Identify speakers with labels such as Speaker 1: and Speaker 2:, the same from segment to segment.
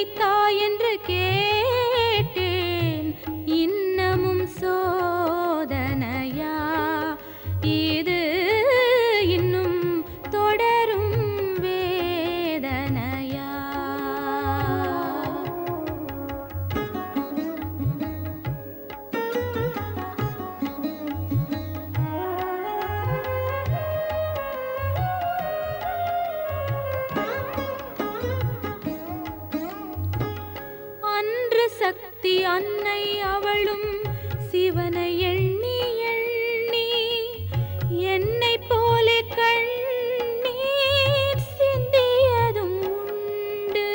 Speaker 1: தா என்று கேட்டேன் இன்னமும் சோதனையா இது இன்னும் தொடரும் வேதனையா அன்று சக்தி அன்னை அவளும் சிவனை எண்ணி எண்ணி என்னை போலே கண்ணீர் சிந்தியதும் உண்டு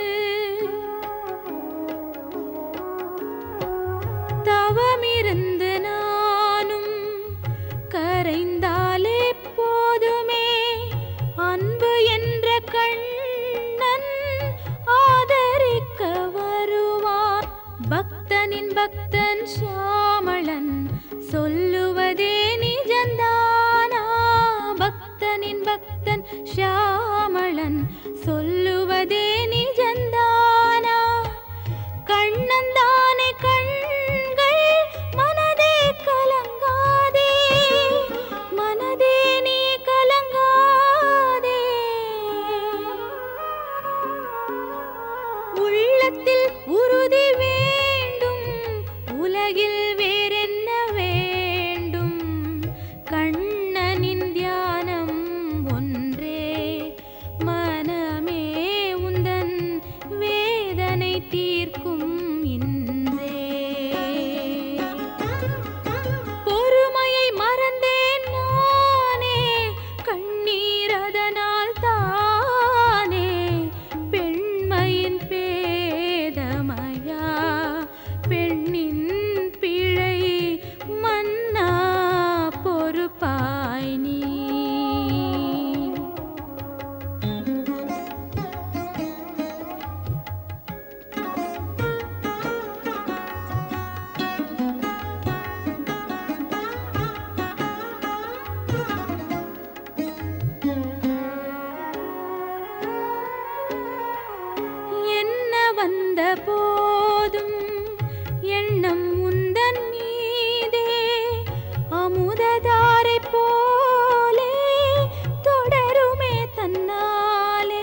Speaker 1: தவமிருந்து நானும் கரைந்தாலே போதுமே அன்பு என்ற கண்ணன் ஆதரிக்க வருவார் பக்தனின் பக்தன் ஷியாமளன் சொல்லுவதே நிஜந்தானா பக்தனின் பக்தன் ஷியாமளன் சொல்லுவதே நிஜந்தானா கண்ணந்தானே கண்கள் மனதே கலங்காதே மனதே நீ கலங்காதே உள்ளத்தில் உறுதி வேண்டும் உலகில் வேறென்ன வேண்டும் கண்ணனின் தியானம் ஒன்றே மனமே உந்தன் வேதனை தீர்க்கும் இன்றே பொறுமையை மறந்தேன் நானே கண்ணீர் அதனால் தானே பெண்மையின் பேதமையா பெண்ணின் பிழை மன்னா பொறுப்பாய் நீ என்ன வந்த போதும் எண்ணம் உந்தன் மீதே அமுததாரை போலே தொடருமே தன்னாலே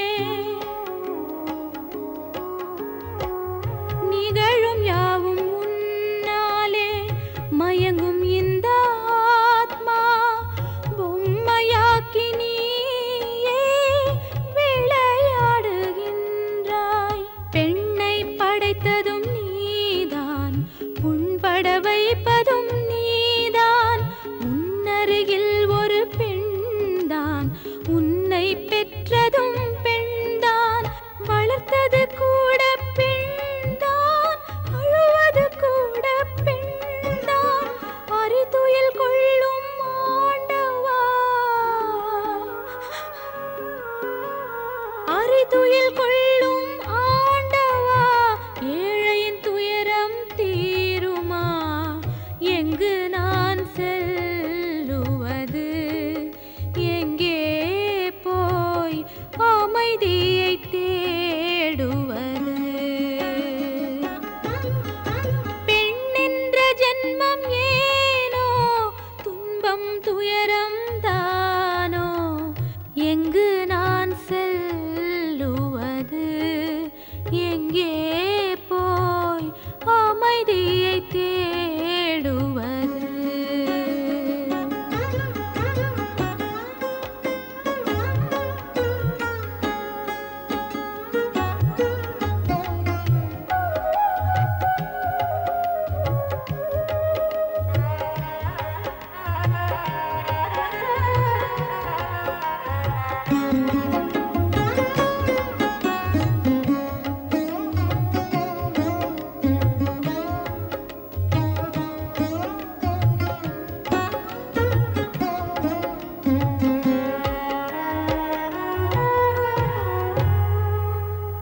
Speaker 1: நிகழும் யாவும் உன்னாலே மயங்கும் இந்த ஆத்மா பொம்மையாக்கி நீயே விளையாடுகின்றாய் பெண்ணை படைத்ததும் நீதான் புண்பட வைப்பதும் நீதான் உன்னருகில் ஒரு பெண்தான் உன்னை பெற்றதும் பெண்தான் வளர்த்தது கூட பெண்தான் அழுவது கூட பெண்தான் அரிதுயில் கொள்ளும் ஆண்டவா அரிதுயில் கொள்ளும் ஆண்டவா ஏழையின் துயரம் தீருமா எங்கு நான் செல்லுவது எங்கே போய் அமைதியை தேடுவது பெண்ணென்ற ஜென்மம் ஏனோ துன்பம் துயரம் தானோ எங்கு நான் செல்லுவது எங்கே